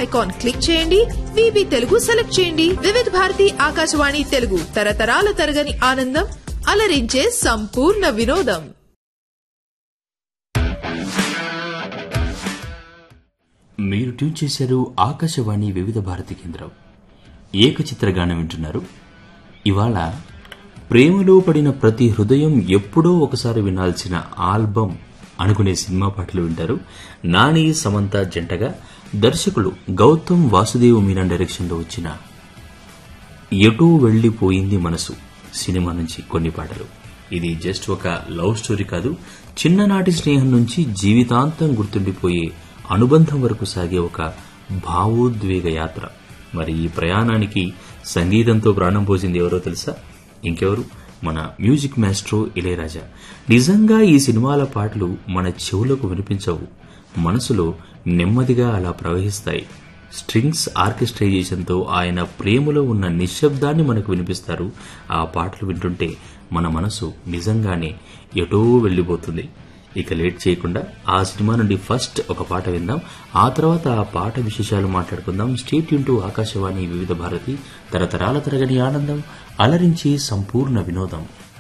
icon click చేయండి VB Telugu select చేయండి వివిధ భారతి ఆకాశవాణి తెలుగు తరతరాల తరగని ఆనందం అలరించే సంపూర్ణ వినోదం మీరు ట్యూన్ చేశారు ఆకాశవాణి వివిధ భారతి కేంద్రం ఏకచిత్ర గానం వింటున్నారు ఇవాళ ప్రేమలో పడిన ప్రతి హృదయం ఎప్పుడో ఒకసారి వినాల్సిన ఆల్బమ్ అనుకునే సినిమా పాటలు వింటారు నాని సమంత జంటగా దర్శకులు గౌతమ్ వాసుదేవ్ మీనన్ డైరెక్షన్లో వచ్చిన ఎటూ వెళ్లిపోయింది మనసు సినిమా నుంచి కొన్ని పాటలు ఇది జస్ట్ ఒక లవ్ స్టోరీ కాదు చిన్ననాటి స్నేహం నుంచి జీవితాంతం గుర్తుండిపోయే అనుబంధం వరకు సాగే ఒక భావోద్వేగ యాత్ర మరి ఈ ప్రయాణానికి సంగీతంతో ప్రాణం పోసింది ఎవరో తెలుసా ఇంకెవరు మన మ్యూజిక్ మాస్ట్రో ఇళయరాజా నిజంగా ఈ సినిమాల పాటలు మన చెవులకు వినిపించవు మనసులో నెమ్మదిగా అలా ప్రవహిస్తాయి స్ట్రింగ్స్ ఆర్కెస్ట్రైజేషన్తో ఆయన ప్రేమలో ఉన్న నిశ్శబ్దాన్ని మనకు వినిపిస్తారు ఆ పాటలు వింటుంటే మన మనసు నిజంగానే ఎటో వెళ్ళిపోతుంది ఇక లేట్ చేయకుండా ఆ సినిమా నుండి ఫస్ట్ ఒక పాట విందాం ఆ తర్వాత ఆ పాట విశేషాలు మాట్లాడుకుందాం స్టేట్ యూన్ ఆకాశవాణి వివిధ భారతి తరతరాల తరగని ఆనందం అలరించి సంపూర్ణ వినోదం